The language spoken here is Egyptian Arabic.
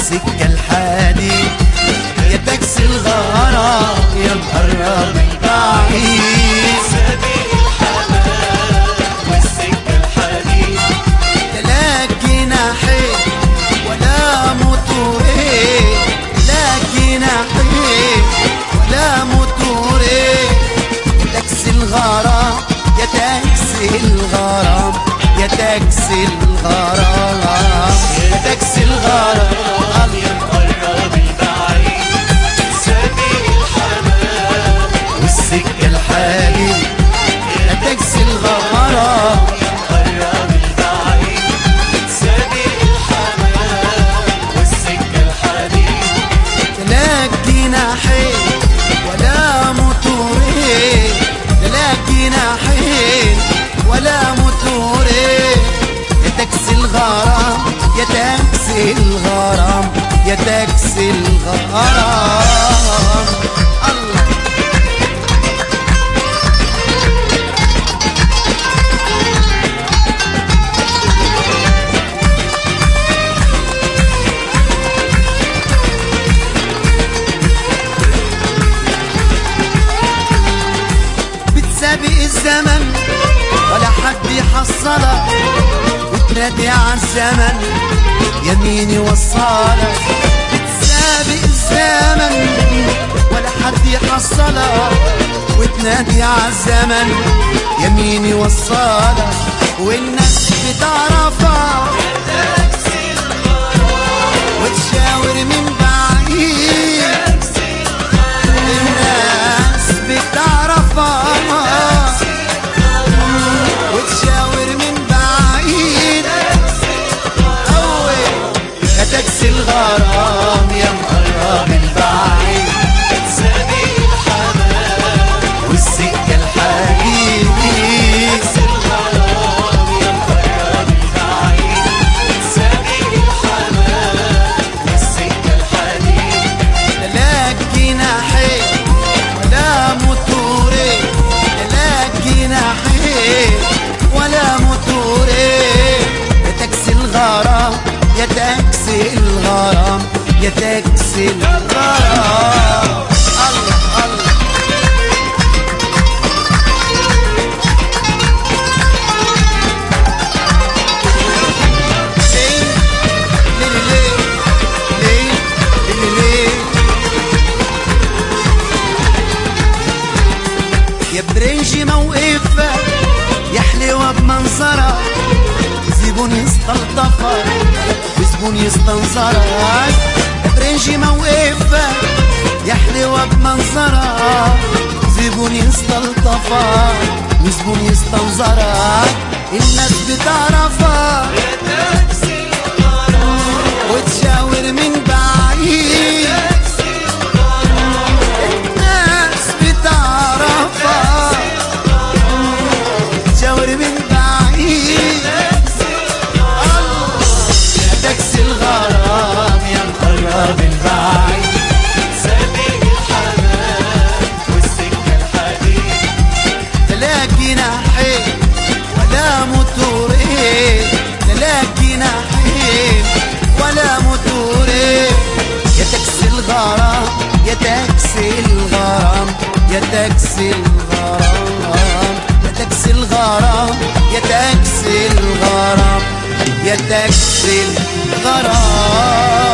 والسكة الحديد يا تاكسي الغرام يا مقرب البعيد سبيل الحمام والسكة الحديد لا جناحين ولا موتورين لا جناحين ولا موتورين تاكسي الغرام يا تاكسي الغرام يا تاكسي الغرام يا تاكسي الغرام يا مقرب البعيد سبيل الحمام والسكة الحديد يا تاكسي الغرام مقرب البعيد سبيل الحمام والسكة الحديد لا جناحين ولا موتورين لا جناحين ولا موتورين يا تاكسي الغرام يا تاكسي الغرام يا تاكسي الغرام الله بتسابق الزمن ولا حد يحصلك بتنادي على الزمن يمين يوصلك بتسابق الزمن ولا حد يحصلك وتنادي على الزمن يمين يوصلك والناس بتعرفك وتشاور من بعيد الناس بتعرفك وتشاور من بعيد أول يا تاكسي الغرام يا مقرب البعيد سبيل الحمام والسكة الحديد الغرام يا مقرب البعيد سبيل الحمام والسكة الحديد لا جناحين ولا موتورين لا جناحين ولا موتورين يا تاكسي الغرام يا تاكسي الغرام يا تاكسي الغرام الله الله ليه ليه ليه ليه ليه يا برنجي موقفك يا حلوة بمنظرك زبون يستلطفك وزبون يستنظرك يا برنجي موقفك يا حلوة بمنظرك زبون يستلطفك وزبون يستنظرك الناس بتعرفك تاكسي الغرام وتشاور من بعيد تاكسي الغرام الناس بتعرفك تشاور من بعيد يا تاكسي الغرام يا مقرب البعيد سبيل الحمام والسكة الحديد لا جناحين ولا موتورين لا جناحين ولا موتورين يا تاكسي الغرام يا تاكسي الغرام يا تاكسي الغرام يا تاكسي الغرام يا تاكسي الغرام يا تاكسي الغرام